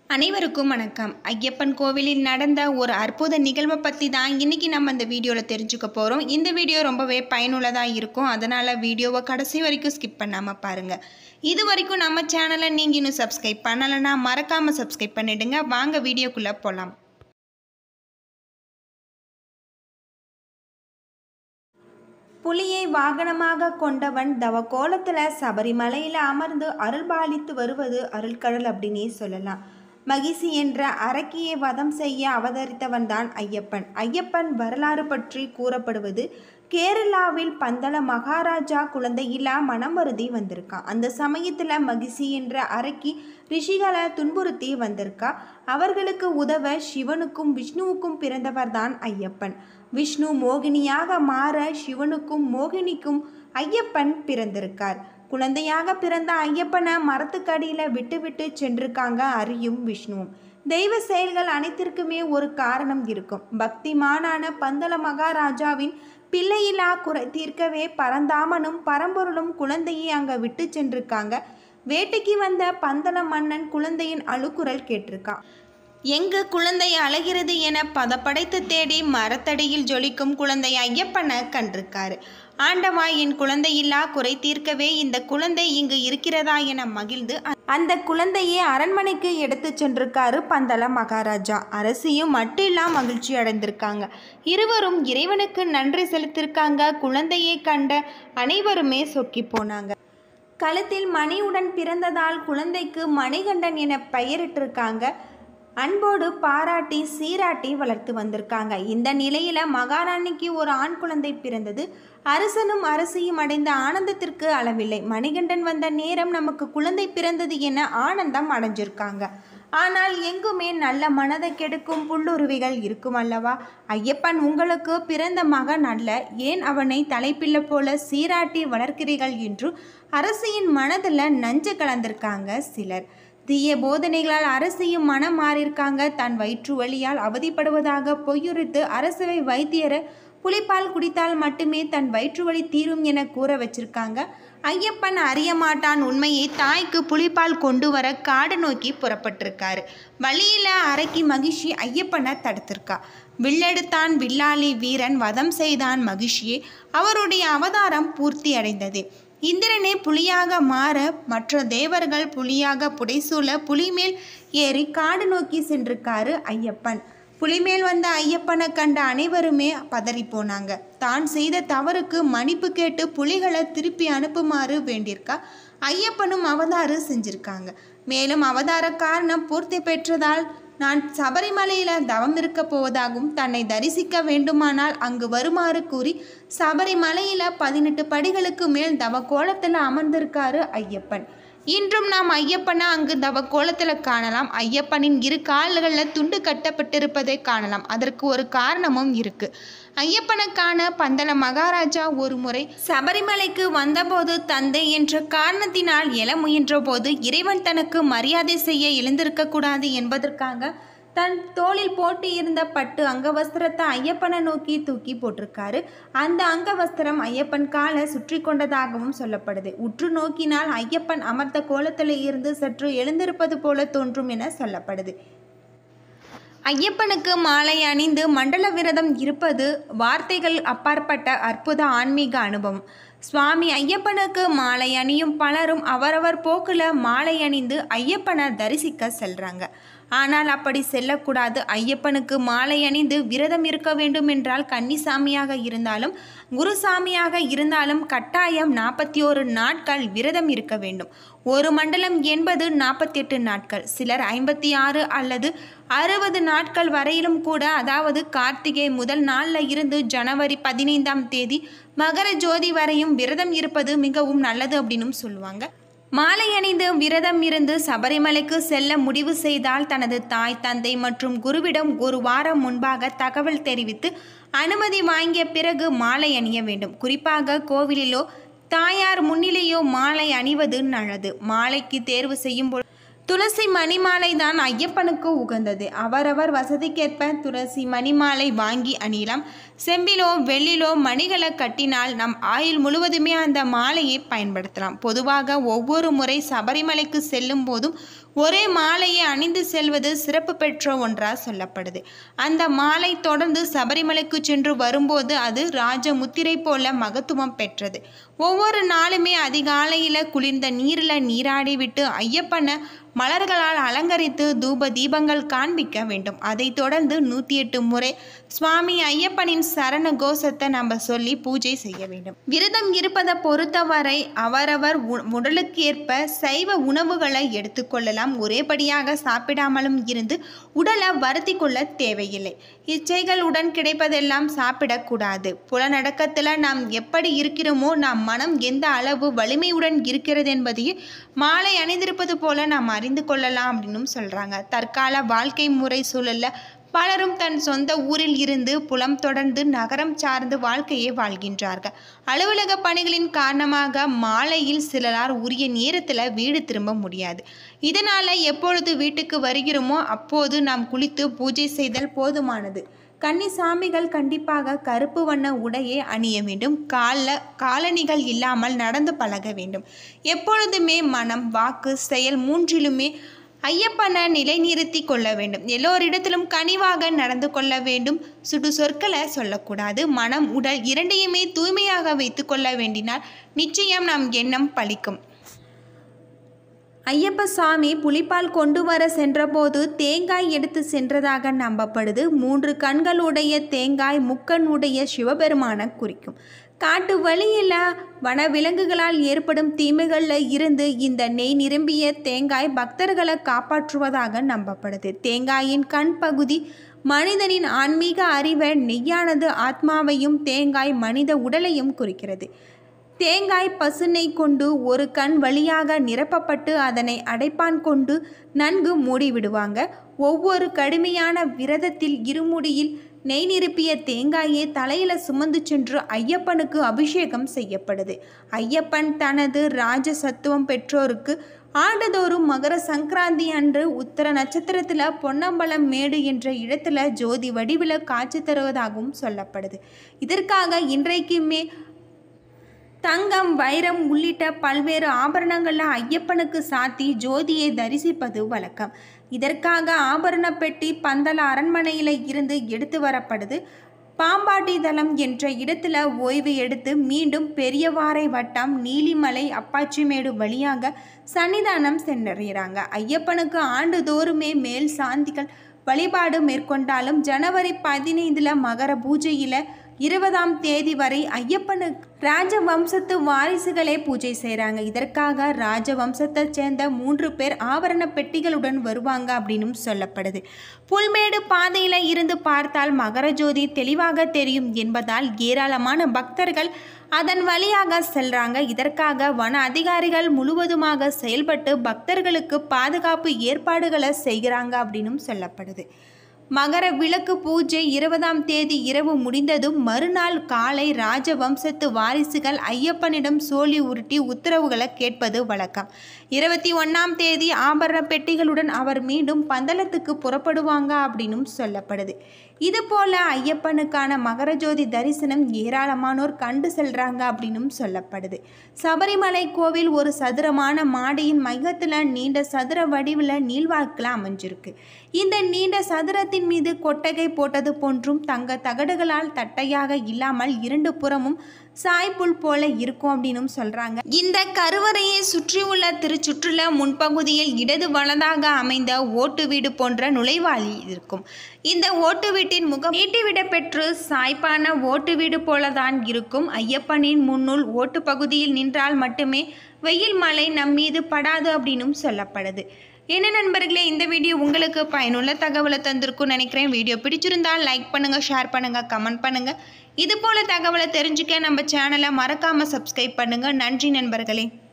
அனைவருக்கும் வணக்கம் ஐயப்பன் கோவிலில் நடந்த ஒரு அற்புத நிகழ்வை பற்றி தான் இன்றைக்கி நம்ம இந்த வீடியோவில் தெரிஞ்சுக்க போகிறோம் இந்த வீடியோ ரொம்பவே பயனுள்ளதாக இருக்கும் அதனால் வீடியோவை கடைசி வரைக்கும் ஸ்கிப் பண்ணாமல் பாருங்கள் இது வரைக்கும் நம்ம சேனலை நீங்கள் இன்னும் சப்ஸ்கிரைப் பண்ணலைன்னா மறக்காமல் சப்ஸ்கிரைப் பண்ணிடுங்க வாங்க வீடியோக்குள்ளே போகலாம் புலியை வாகனமாக கொண்டவன் தவ கோலத்தில் சபரிமலையில் அமர்ந்து அருள்பாலித்து வருவது அருள்கடல் அப்படின்னே சொல்லலாம் மகிசி என்ற அரக்கியை வதம் செய்ய அவதரித்தவன் தான் ஐயப்பன் ஐயப்பன் வரலாறு பற்றி கூறப்படுவது கேரளாவில் பந்தள மகாராஜா குழந்தையில்லா மனமருதி வந்திருக்கான் அந்த சமயத்தில் மகிசி என்ற அரக்கி ரிஷிகளை துன்புறுத்தி வந்திருக்கா அவர்களுக்கு உதவ சிவனுக்கும் விஷ்ணுவுக்கும் பிறந்தவர் தான் ஐயப்பன் விஷ்ணு மோகினியாக மாற சிவனுக்கும் மோகினிக்கும் ஐயப்பன் பிறந்திருக்கார் குழந்தையாக பிறந்த ஐயப்பனை மரத்துக்கடியில் விட்டுவிட்டு சென்றிருக்காங்க அரியும் விஷ்ணுவும் தெய்வ செயல்கள் அனைத்திற்குமே ஒரு காரணம் இருக்கும் பக்திமானான பந்தள மகாராஜாவின் பிள்ளையில்லா குறை தீர்க்கவே பரந்தாமனும் பரம்பொருளும் குழந்தையை அங்கே விட்டு சென்றிருக்காங்க வேட்டைக்கு வந்த பந்தள மன்னன் குழந்தையின் அழுக்குரல் கேட்டிருக்கான் எங்கு குழந்தை அழகிறது என பதப்படைத்து தேடி மரத்தடியில் ஜொலிக்கும் குழந்தை ஐயப்பனை கண்டிருக்காரு ஆண்டவா என் குழந்தையில்லா குறை தீர்க்கவே இந்த குழந்தை இங்கு இருக்கிறதா என மகிழ்ந்து அந்த குழந்தையை அரண்மனைக்கு எடுத்து சென்றிருக்காரு பந்தள மகாராஜா அரசியும் மட்டில்லா மகிழ்ச்சி அடைந்திருக்காங்க இருவரும் இறைவனுக்கு நன்றி செலுத்திருக்காங்க குழந்தையை கண்ட அனைவருமே சொக்கி போனாங்க கழுத்தில் மணியுடன் பிறந்ததால் குழந்தைக்கு மணிகண்டன் என பெயரிட்டிருக்காங்க அன்போடு பாராட்டி சீராட்டி வளர்த்து வந்திருக்காங்க இந்த நிலையில மகாராணிக்கு ஒரு ஆண் குழந்தை பிறந்தது அரசனும் அரசியும் அடைந்த ஆனந்தத்திற்கு அளவில்லை மணிகண்டன் வந்த நேரம் நமக்கு குழந்தை பிறந்தது என ஆனந்தம் அடைஞ்சிருக்காங்க ஆனால் எங்குமே நல்ல மனதை கெடுக்கும் புல்லுருவிகள் இருக்கும் அல்லவா ஐயப்பன் உங்களுக்கு பிறந்த மகன் அல்ல ஏன் அவனை தலைப்பிள்ளை போல சீராட்டி வளர்க்கிறீர்கள் என்று அரசியின் மனதில் நஞ்சு கலந்திருக்காங்க சிலர் தீய போதனைகளால் அரசியும் மனம் மாறியிருக்காங்க தன் வயிற்று வலியால் அவதிப்படுவதாக பொய்யுரைத்து அரசவை வைத்தியரை புலிப்பால் குடித்தால் மட்டுமே தன் வயிற்று வலி தீரும் என கூற வச்சிருக்காங்க ஐயப்பன் அறிய மாட்டான் உண்மையை தாய்க்கு புலிப்பால் கொண்டு வர காடு நோக்கி புறப்பட்டிருக்காரு வழியில் அரக்கி மகிழ்ச்சி ஐயப்பனை தடுத்திருக்கா வில்லெடுத்தான் வில்லாளி வீரன் வதம் செய்தான் மகிழ்ச்சியே அவருடைய அவதாரம் பூர்த்தி அடைந்தது இந்திரனே புலியாக மாற மற்ற தேவர்கள் புலியாக புடைசூழ புலிமேல் ஏறி காடு நோக்கி சென்றிருக்காரு ஐயப்பன் புலிமேல் வந்த ஐயப்பனை கண்ட அனைவருமே பதறி போனாங்க தான் செய்த தவறுக்கு மன்னிப்பு கேட்டு புலிகளை திருப்பி அனுப்புமாறு வேண்டியிருக்கா ஐயப்பனும் அவதாறு செஞ்சிருக்காங்க மேலும் அவதார காரணம் பூர்த்தி பெற்றதால் நான் சபரிமலையில் தவம் இருக்க போவதாகவும் தன்னை தரிசிக்க வேண்டுமானால் அங்கு வருமாறு கூறி சபரிமலையில் பதினெட்டு படிகளுக்கு மேல் தவ கோலத்தில் அமர்ந்திருக்காரு ஐயப்பன் இன்றும் நாம் ஐயப்பனை அங்கு தவ கோலத்தில் காணலாம் ஐயப்பனின் இரு கால்களில் துண்டு கட்டப்பட்டிருப்பதை காணலாம் அதற்கு ஒரு காரணமும் இருக்கு ஐயப்பனுக்கான பந்தள மகாராஜா ஒரு முறை சபரிமலைக்கு வந்தபோது தந்தை என்ற காரணத்தினால் எழ முயன்ற போது இறைவன் தனக்கு மரியாதை செய்ய எழுந்திருக்க கூடாது என்பதற்காக தன் தோளில் போட்டு இருந்த பட்டு அங்கவஸ்திரத்தை ஐயப்பனை நோக்கி தூக்கி போட்டிருக்காரு அந்த அங்கவஸ்திரம் ஐயப்பன் காலை சுற்றி கொண்டதாகவும் சொல்லப்படுது உற்று நோக்கினால் ஐயப்பன் அமர்ந்த கோலத்தில் இருந்து சற்று எழுந்திருப்பது போல தோன்றும் என சொல்லப்படுது ஐயப்பனுக்கு மாலை அணிந்து மண்டல விரதம் இருப்பது வார்த்தைகள் அப்பாற்பட்ட அற்புத ஆன்மீக அனுபவம் சுவாமி ஐயப்பனுக்கு மாலை அணியும் பலரும் அவரவர் போக்கில் மாலை அணிந்து ஐயப்பனை தரிசிக்க செல்றாங்க ஆனால் அப்படி செல்லக்கூடாது ஐயப்பனுக்கு மாலை அணிந்து விரதம் இருக்க வேண்டும் என்றால் கன்னிசாமியாக இருந்தாலும் குருசாமியாக இருந்தாலும் கட்டாயம் நாற்பத்தி ஒரு நாட்கள் விரதம் இருக்க வேண்டும் ஒரு மண்டலம் என்பது நாற்பத்தி எட்டு நாட்கள் சிலர் ஐம்பத்தி ஆறு அல்லது அறுபது நாட்கள் வரையிலும் கூட அதாவது கார்த்திகை முதல் நாளில் இருந்து ஜனவரி பதினைந்தாம் தேதி மகர ஜோதி வரையும் விரதம் இருப்பது மிகவும் நல்லது அப்படின்னும் சொல்லுவாங்க மாலை அணிந்து விரதம் இருந்து சபரிமலைக்கு செல்ல முடிவு செய்தால் தனது தாய் தந்தை மற்றும் குருவிடம் ஒரு வாரம் முன்பாக தகவல் தெரிவித்து அனுமதி வாங்கிய பிறகு மாலை அணிய வேண்டும் குறிப்பாக கோவிலிலோ தாயார் முன்னிலையோ மாலை அணிவது நல்லது மாலைக்கு தேர்வு செய்யும் பொழுது துளசி மணிமாலை தான் ஐயப்பனுக்கு உகந்தது அவரவர் வசதிக்கேற்ப துளசி மணிமாலை வாங்கி அணியலாம் செம்பிலோ வெள்ளிலோ மணிகளை கட்டினால் நம் ஆயுள் முழுவதுமே அந்த மாலையை பயன்படுத்தலாம் பொதுவாக ஒவ்வொரு முறை சபரிமலைக்கு செல்லும் போதும் ஒரே மாலையை அணிந்து செல்வது சிறப்பு பெற்ற ஒன்றா சொல்லப்படுது அந்த மாலை தொடர்ந்து சபரிமலைக்கு சென்று வரும்போது அது ராஜ முத்திரை போல மகத்துவம் பெற்றது ஒவ்வொரு நாளுமே அதிகாலையில் குளிர்ந்த நீரில் நீராடி விட்டு ஐயப்பனை மலர்களால் அலங்கரித்து தூப தீபங்கள் காண்பிக்க வேண்டும் அதைத் தொடர்ந்து நூற்றி எட்டு முறை சுவாமி ஐயப்பனின் சரண கோஷத்தை நம்ம சொல்லி பூஜை செய்ய வேண்டும் விரதம் இருப்பதை பொறுத்தவரை அவரவர் உ- உடலுக்கு ஏற்ப சைவ உணவுகளை எடுத்துக்கொள்ளலாம் ஒரேபடியாக சாப்பிடாமலும் இருந்து உடலை வருத்தி கொள்ள தேவையில்லை இச்சைகளுடன் கிடைப்பதெல்லாம் சாப்பிடக்கூடாது புலநடக்கத்தில் நாம் எப்படி இருக்கிறோமோ நாம் மனம் எந்த அளவு வலிமையுடன் இருக்கிறது என்பதையும் மாலை அணிந்திருப்பது போல நாம் அறிந்து கொள்ளலாம் அப்படின்னும் சொல்கிறாங்க தற்கால வாழ்க்கை முறை சூழல்ல பலரும் தன் சொந்த ஊரில் இருந்து புலம் தொடர்ந்து நகரம் சார்ந்து வாழ்க்கையை வாழ்கின்றார்கள் அலுவலக பணிகளின் காரணமாக மாலையில் சிலரார் உரிய நேரத்தில் வீடு திரும்ப முடியாது இதனால் எப்பொழுது வீட்டுக்கு வருகிறோமோ அப்போது நாம் குளித்து பூஜை செய்தல் போதுமானது கன்னிசாமிகள் கண்டிப்பாக கருப்பு வண்ண உடையை அணிய வேண்டும் கால காலணிகள் இல்லாமல் நடந்து பழக வேண்டும் எப்பொழுதுமே மனம் வாக்கு செயல் மூன்றிலுமே ஐயப்பனை நிலைநிறுத்தி கொள்ள வேண்டும் எல்லோரிடத்திலும் கனிவாக நடந்து கொள்ள வேண்டும் சுடு சொற்களை சொல்லக்கூடாது மனம் உடல் இரண்டையுமே தூய்மையாக வைத்து கொள்ள வேண்டினால் நிச்சயம் நம் எண்ணம் பலிக்கும் ஐயப்ப சாமி புலிப்பால் கொண்டு வர சென்றபோது தேங்காய் எடுத்து சென்றதாக நம்பப்படுது மூன்று கண்களுடைய தேங்காய் முக்கண்ணுடைய சிவபெருமானை குறிக்கும் காட்டு வழியில் வனவிலங்குகளால் ஏற்படும் தீமைகளில் இருந்து இந்த நெய் நிரம்பிய தேங்காய் பக்தர்களை காப்பாற்றுவதாக நம்பப்படுது தேங்காயின் கண் பகுதி மனிதனின் ஆன்மீக அறிவை நெய்யானது ஆத்மாவையும் தேங்காய் மனித உடலையும் குறிக்கிறது தேங்காய் பசுனை கொண்டு ஒரு கண் வழியாக நிரப்பப்பட்டு அதனை அடைப்பான் கொண்டு நன்கு மூடிவிடுவாங்க ஒவ்வொரு கடுமையான விரதத்தில் இருமுடியில் நெய் நிரப்பிய தேங்காயை தலையில சுமந்து சென்று ஐயப்பனுக்கு அபிஷேகம் செய்யப்படுது ஐயப்பன் தனது ராஜ சத்துவம் பெற்றோருக்கு ஆண்டுதோறும் மகர சங்கராந்தி அன்று உத்தர நட்சத்திரத்தில் பொன்னம்பலம் மேடு என்ற இடத்துல ஜோதி வடிவில் காட்சி தருவதாகவும் சொல்லப்படுது இதற்காக இன்றைக்குமே தங்கம் வைரம் உள்ளிட்ட பல்வேறு ஆபரணங்களை ஐயப்பனுக்கு சாத்தி ஜோதியை தரிசிப்பது வழக்கம் இதற்காக ஆபரண பெட்டி பந்தல அரண்மனையில் இருந்து எடுத்து வரப்படுது பாம்பாட்டி தலம் என்ற இடத்துல ஓய்வு எடுத்து மீண்டும் பெரியவாறை வட்டம் நீலிமலை அப்பாச்சிமேடு வழியாக சன்னிதானம் சென்றடைகிறாங்க ஐயப்பனுக்கு ஆண்டுதோறுமே மேல் சாந்திகள் வழிபாடு மேற்கொண்டாலும் ஜனவரி பதினைந்தில் மகர பூஜையில் இருபதாம் தேதி வரை ஐயப்பனுக்கு ராஜவம்சத்து வாரிசுகளே பூஜை செய்கிறாங்க இதற்காக ராஜவம்சத்தைச் சேர்ந்த மூன்று பேர் ஆபரண பெட்டிகளுடன் வருவாங்க அப்படின்னும் சொல்லப்படுது புல்மேடு பாதையில் இருந்து பார்த்தால் மகரஜோதி தெளிவாக தெரியும் என்பதால் ஏராளமான பக்தர்கள் அதன் வழியாக செல்றாங்க இதற்காக வன அதிகாரிகள் முழுவதுமாக செயல்பட்டு பக்தர்களுக்கு பாதுகாப்பு ஏற்பாடுகளை செய்கிறாங்க அப்படின்னும் சொல்லப்படுது மகர விளக்கு பூஜை இருபதாம் தேதி இரவு முடிந்ததும் மறுநாள் காலை ராஜவம்சத்து வாரிசுகள் ஐயப்பனிடம் சோழி உருட்டி உத்தரவுகளை கேட்பது வழக்கம் இருபத்தி ஒன்றாம் தேதி ஆபரண பெட்டிகளுடன் அவர் மீண்டும் பந்தளத்துக்கு புறப்படுவாங்க அப்படின்னும் சொல்லப்படுது இதுபோல ஐயப்பனுக்கான மகரஜோதி தரிசனம் ஏராளமானோர் கண்டு செல்றாங்க அப்படின்னும் சொல்லப்படுது சபரிமலை கோவில் ஒரு சதுரமான மாடியின் மையத்தில் நீண்ட சதுர வடிவில் நீள்வாக்கில் அமைஞ்சிருக்கு இந்த நீண்ட சதுரத்தின் மீது கொட்டகை போட்டது போன்றும் தங்க தகடுகளால் தட்டையாக இல்லாமல் இரண்டு புறமும் சாய்ப்புல் போல இருக்கும் அப்படின்னும் சொல்றாங்க இந்த கருவறையை சுற்றியுள்ள திருச்சுற்றுல முன்பகுதியில் இடது வலதாக அமைந்த ஓட்டு வீடு போன்ற நுழைவாளி இருக்கும் இந்த ஓட்டு வீட்டின் முகம் நீட்டிவிட பெற்று சாய்ப்பான ஓட்டு வீடு போலதான் இருக்கும் ஐயப்பனின் முன்னுள் ஓட்டு பகுதியில் நின்றால் மட்டுமே வெயில் மழை நம் மீது படாது அப்படின்னும் சொல்லப்படுது என்ன நண்பர்களே இந்த வீடியோ உங்களுக்கு பயனுள்ள தகவலை தந்திருக்கும்னு நினைக்கிறேன் வீடியோ பிடிச்சிருந்தால் லைக் பண்ணுங்கள் ஷேர் பண்ணுங்கள் கமெண்ட் பண்ணுங்கள் இது போல் தகவலை தெரிஞ்சுக்க நம்ம சேனலை மறக்காமல் சப்ஸ்கிரைப் பண்ணுங்கள் நன்றி நண்பர்களே